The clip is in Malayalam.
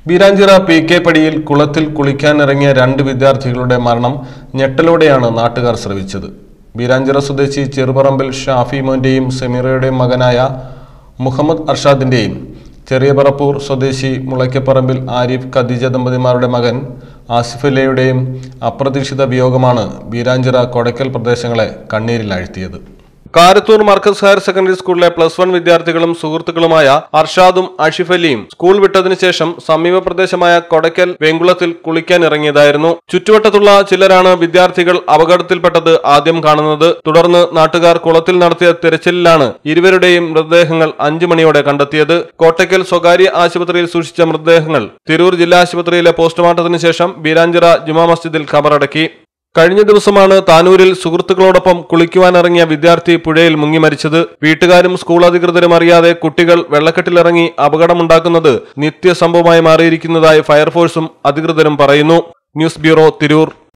ബീരാഞ്ചിറ പി കെ പടിയിൽ കുളത്തിൽ കുളിക്കാനിറങ്ങിയ രണ്ട് വിദ്യാർത്ഥികളുടെ മരണം ഞെട്ടലോടെയാണ് നാട്ടുകാർ ശ്രവിച്ചത് ബീരാഞ്ചിറ സ്വദേശി ചെറുപറമ്പിൽ ഷാഫി മോന്റെയും സെമീറയുടെയും മകനായ മുഹമ്മദ് അർഷാദിന്റെയും ചെറിയ പറപ്പൂർ സ്വദേശി മുളയ്ക്കപ്പറമ്പിൽ ആരിഫ് ഖദീജ ദമ്പതിമാരുടെ മകൻ ആസിഫലയുടെയും അപ്രതീക്ഷിത വിയോഗമാണ് ബീരാഞ്ചിറ കൊടക്കൽ പ്രദേശങ്ങളെ കണ്ണീരിലാഴ്ത്തിയത് കാരത്തൂർ മർക്കസ് ഹയർ സെക്കൻഡറി സ്കൂളിലെ പ്ലസ് വൺ വിദ്യാർത്ഥികളും സുഹൃത്തുക്കളുമായ അർഷാദും അഷിഫലിയും സ്കൂൾ വിട്ടതിനു ശേഷം സമീപ പ്രദേശമായ കൊടക്കൽ വെങ്കുളത്തിൽ കുളിക്കാൻ ഇറങ്ങിയതായിരുന്നു ചുറ്റുവട്ടത്തുള്ള ചിലരാണ് വിദ്യാർത്ഥികൾ അപകടത്തിൽപ്പെട്ടത് ആദ്യം കാണുന്നത് തുടർന്ന് നാട്ടുകാർ കുളത്തിൽ നടത്തിയ തിരച്ചിലിലാണ് ഇരുവരുടെയും മൃതദേഹങ്ങൾ അഞ്ചു മണിയോടെ കണ്ടെത്തിയത് കോട്ടയ്ക്കൽ സ്വകാര്യ ആശുപത്രിയിൽ സൂക്ഷിച്ച മൃതദേഹങ്ങൾ തിരൂർ ജില്ലാ ആശുപത്രിയിലെ പോസ്റ്റ്മോർട്ടത്തിന് ശേഷം ബീരാഞ്ചിറ ജുമാ മസ്ജിദിൽ ഖബറടക്കി കഴിഞ്ഞ ദിവസമാണ് താനൂരിൽ സുഹൃത്തുക്കളോടൊപ്പം കുളിക്കുവാനിറങ്ങിയ വിദ്യാർത്ഥി പുഴയിൽ മുങ്ങി മരിച്ചത് വീട്ടുകാരും സ്കൂൾ അധികൃതരും അറിയാതെ കുട്ടികൾ വെള്ളക്കെട്ടിലിറങ്ങി അപകടമുണ്ടാക്കുന്നത് നിത്യസംഭവമായി മാറിയിരിക്കുന്നതായി ഫയർഫോഴ്സും അധികൃതരും പറയുന്നു ന്യൂസ് ബ്യൂറോ തിരൂർ